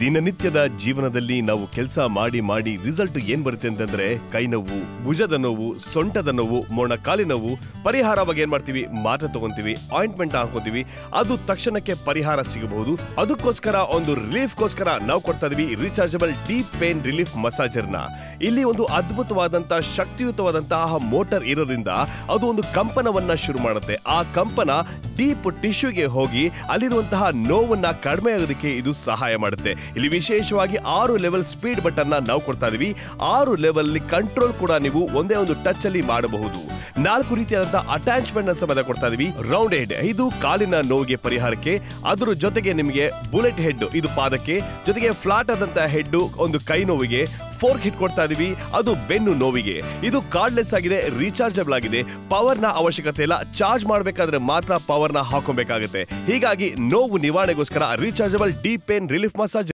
ದಿನನಿತ್ಯದ ಜೀವನದಲ್ಲಿ ನಾವು ಕೆಲಸ ಮಾಡಿ ಮಾಡಿ ರಿಸಲ್ಟ್ ಏನ್ ಬರುತ್ತೆ ಅಂತಂದ್ರೆ ಕೈ ನೋವು ಭುಜದ ನೋವು ಸೊಂಟದ ನೋವು ಮೊಣಕಾಲಿ ನೋವು ಪರಿಹಾರವಾಗಿ ಏನ್ ಮಾಡ್ತೀವಿ ಮಾತ್ರೆ ತಗೊಂತೀವಿ ಆಯಿಂಟ್ಮೆಂಟ್ ಹಾಕೋತೀವಿ ಅದು ತಕ್ಷಣಕ್ಕೆ ಪರಿಹಾರ ಸಿಗಬಹುದು ಅದಕ್ಕೋಸ್ಕರ ಒಂದು ರಿಲೀಫ್ಗೋಸ್ಕರ ನಾವು ಕೊಡ್ತಾ ಇದೀವಿ ರೀಚಾರ್ಜಬಲ್ ಡೀಪ್ ಪೇನ್ ರಿಲೀಫ್ ಮಸಾಜರ್ನ ಇಲ್ಲಿ ಒಂದು ಅದ್ಭುತವಾದಂತಹ ಶಕ್ತಿಯುತವಾದಂತಹ ಮೋಟರ್ ಇರೋದ್ರಿಂದ ಅದು ಒಂದು ಕಂಪನವನ್ನ ಶುರು ಮಾಡುತ್ತೆ ಆ ಕಂಪನ ಡೀಪ್ ಟಿಶ್ಯೂಗೆ ಹೋಗಿ ಅಲ್ಲಿರುವಂತಹ ನೋವನ್ನ ಕಡಿಮೆ ಆಗೋದಕ್ಕೆ ಇದು ಸಹಾಯ ಮಾಡುತ್ತೆ ಇಲ್ಲಿ ವಿಶೇಷವಾಗಿ ಆರು ಲೆವೆಲ್ ಸ್ಪೀಡ್ ಬಟನ್ ನಾವು ಕೊಡ್ತಾ ಇದೀವಿ ಆರು ಲೆವೆಲ್ ಕಂಟ್ರೋಲ್ ಕೂಡ ನೀವು ಒಂದೇ ಒಂದು ಟಚ್ ಅಲ್ಲಿ ಮಾಡಬಹುದು ನಾಲ್ಕು ರೀತಿಯಾದಂತಹ ಅಟ್ಯಾಚ್ಮೆಂಟ್ ಅನ್ನು ಸಮೇತ ಕೊಡ್ತಾ ಇದೀವಿ ರೌಂಡ್ ಹೆಡ್ ಇದು ಕಾಲಿನ ನೋವಿಗೆ ಪರಿಹಾರಕ್ಕೆ ಅದರ ಜೊತೆಗೆ ನಿಮಗೆ ಬುಲೆಟ್ ಹೆಡ್ ಇದು ಪಾದಕ್ಕೆ ಜೊತೆಗೆ ಫ್ಲಾಟ್ ಆದಂತಹ ಹೆಡ್ ಒಂದು ಕೈ ನೋವಿಗೆ ಫೋರ್ಕ್ ಹಿಟ್ ಕೊಡ್ತಾ ಇದೀವಿ ಅದು ಬೆನ್ನು ನೋವಿಗೆ ಇದು ಕಾರ್ಡ್ಲೆಸ್ ಆಗಿದೆ ರೀಚಾರ್ಜಬಲ್ ಆಗಿದೆ ಪವರ್ ನ ಅವಶ್ಯಕತೆ ಇಲ್ಲ ಚಾರ್ಜ್ ಮಾಡಬೇಕಾದ್ರೆ ಮಾತ್ರ ಪವರ್ ನ ಹಾಕೊಬೇಕಾಗುತ್ತೆ ಹೀಗಾಗಿ ನೋವು ನಿವಾರಣೆಗೋಸ್ಕರ rechargeable deep pain relief massage